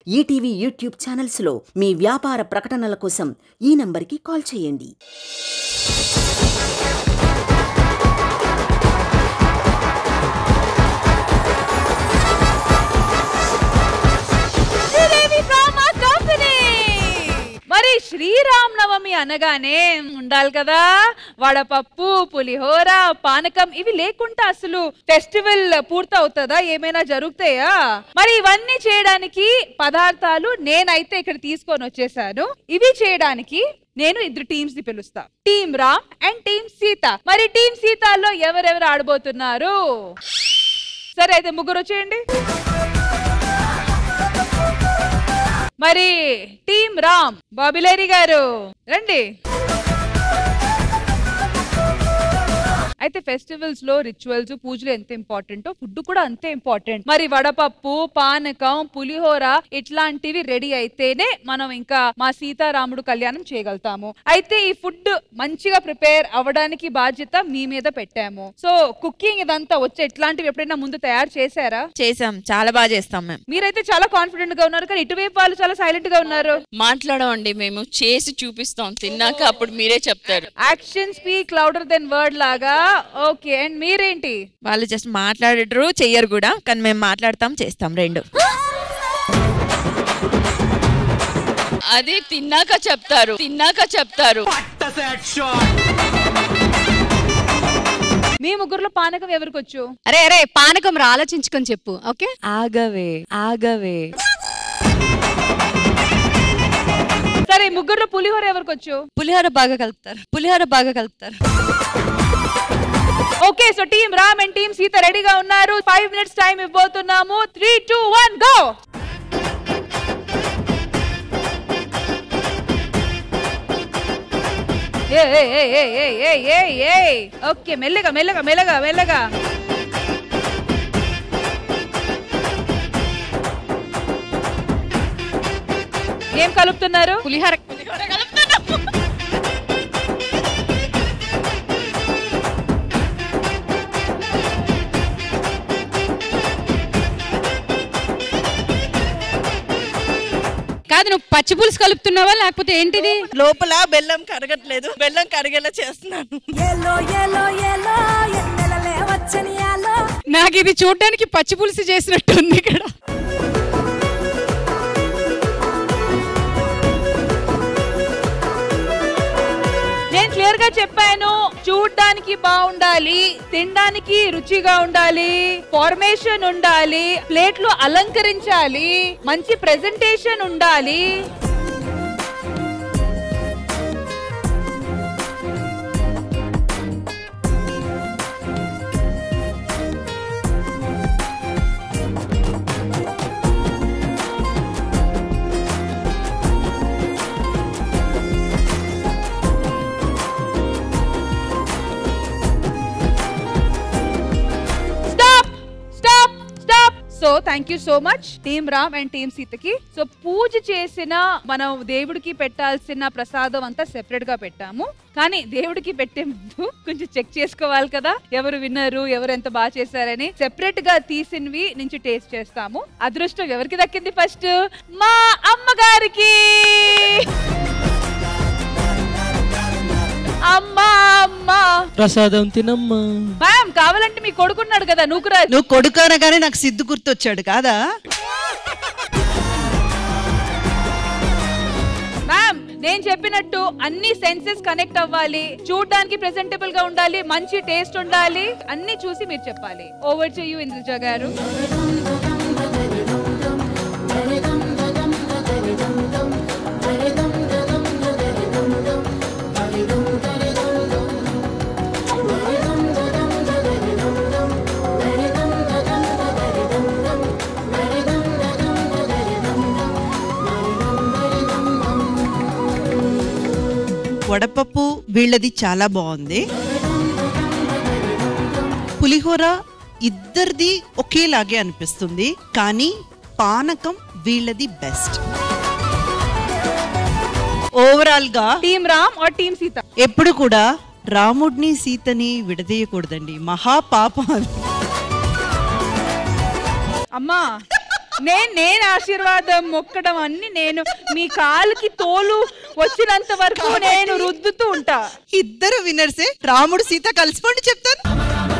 ETV YouTube ఛానల్స్లో మీ వ్యాపార ప్రకటనల కోసం ఈ నంబర్కి కాల్ చేయండి శ్రీదేవి డ్రామా కంపెనీ మరి శ్రీరామ్ నవమి అనగానే ఉండాలి కదా వడపప్పు పులిహోర పానకం ఇవి లేకుండా అసలు ఫెస్టివల్ పూర్తవుతుందా ఏమైనా జరుగుతాయా మరి ఇవన్నీ చేయడానికి పదార్థాలు నేనైతే ఇక్కడ తీసుకొని వచ్చేసాను ఇవి చేయడానికి నేను ఇద్దరు టీమ్స్ ని పిలుస్తా team Ram and team Sita మరి టీమ్ సీతాలో ఎవరెవరు ఆడబోతున్నారు సరే అయితే ముగ్గురు వచ్చేయండి మరి టీం రామ్ బాబిలేరి గారు రండి అయితే ఫెస్టివల్స్ లో రిచువల్స్ పూజలు ఎంత ఇంపార్టెంటో ఫుడ్ కూడా అంతే ఇంపార్టెంట్ మరి వడపప్పు పానకం పులిహోర ఇట్లాంటివి రెడీ అయితేనే మనం ఇంకా మా సీతారాముడు కళ్యాణం చేయగలుగుతాము అయితే ఈ ఫుడ్ మంచిగా ప్రిపేర్ అవ్వడానికి బాధ్యత మీ మీద పెట్టాము సో కుకింగ్ ఇదంతా వచ్చే ఇట్లాంటివి ఎప్పుడైనా ముందు తయారు చేశారా చేసాం చాలా బాగా చేస్తాం మేము మీరైతే చాలా కాన్ఫిడెంట్ గా ఉన్నారు కానీ ఇటువైపు వాళ్ళు చాలా సైలెంట్ గా ఉన్నారు మాట్లాడమండి మేము చేసి చూపిస్తాం తిన్నాక అప్పుడు మీరే చెప్తారు action speak louder than word లాగా ఓకే అండ్ మీరేంటి వాళ్ళు జస్ట్ మాట్లాడరు చెయ్యరు కూడా కానీ మేము మాట్లాడతాం చేస్తాం రెండు అదే తిన్నాక చెప్తారు తిన్నాక చెప్తారు మీ ముగ్గురులో పానకం ఎవరికి వచ్చు అరే అరే పానకం రా ఆలోచించుకొని చెప్పు ఓకే ఆగవే ఆగవే సరే ఈ ముగ్గురులో పులిహోర ఎవరికి వచ్చు పులిహోర బాగా కలుపుతారు పులిహోర బాగా కలుపుతారు okay so team Ram and team Sita రెడీగా ఉన్నారు ఫైవ్ మినిట్స్ టైం ఇవ్వబోతున్నాము three two one go okay మెల్లగా మెల్లగా మెల్లగా మెల్లగా ఏం కలుపుతున్నారు పులిహోర కాదు నువ్వు పచ్చి పులుసు కలుపుతున్నావా లేకపోతే ఏంటిది లోపల బెల్లం కరగట్లేదు బెల్లం కరిగేలా చేస్తున్నాను నాకు ఇది చూడడానికి పచ్చి పులుసు చేసినట్టు ఉంది ఇక్కడ నేను క్లియర్ గా చెప్పాను చూడ్డానికి బాగుండాలి తినడానికి రుచిగా ఉండాలి ఫార్మేషన్ ఉండాలి ప్లేట్లు అలంకరించాలి మంచి ప్రెజెంటేషన్ ఉండాలి stop stop stop so thank you so much team Ram and team సీతకి సో పూజ చేసిన మనం దేవుడికి పెట్టాల్సిన ప్రసాదం అంతా సెపరేట్ గా పెట్టాము కానీ దేవుడికి పెట్టే ముందు కొంచెం చెక్ చేసుకోవాలి కదా ఎవరు విన్నారు ఎవరు ఎంత బాగా చేశారని సెపరేట్ గా తీసినవి నుంచి టేస్ట్ చేస్తాము అదృష్టం ఎవరికి దక్కింది ఫస్ట్ మా అమ్మగారికి అమ్మా అమ్మా ప్రసాదం తినమ్మా మ్యామ్ కావాలంటే మీ కొడుకున్నాడు కదా నూకురా నువ్వు కొడుకు అనగానే నాకు సిద్ధు గుర్తొచ్చాడు కాదా మ్యామ్ నేను చెప్పినట్టు అన్ని సెన్సెస్ కనెక్ట్ అవ్వాలి చూడడానికి ప్రెజెంటబుల్ గా ఉండాలి మంచి టేస్ట్ ఉండాలి అన్ని చూసి మీరు చెప్పాలి ఓవర్ టు యూ ఇంద్రజ గారు వడపప్పు వీళ్ళది చాలా బాగుంది పులిహోర ఇద్దరిది ఒకేలాగే అనిపిస్తుంది కానీ పానకం వీళ్ళది బెస్ట్ ఓవరాల్ గా team Ram or team Sita ఎప్పుడు కూడా రాముడిని సీతని విడదీయకూడదండి మహా పాపం అది అమ్మా నేను నేను ఆశీర్వాదం మొక్కడం అన్ని నేను మీ కాలుకి తోలు వచ్చినంత వరకు నేను రుద్దుతూ ఉంటా ఇద్దరు వినర్సే రాముడు సీత కలిసిపోండి చెప్తాను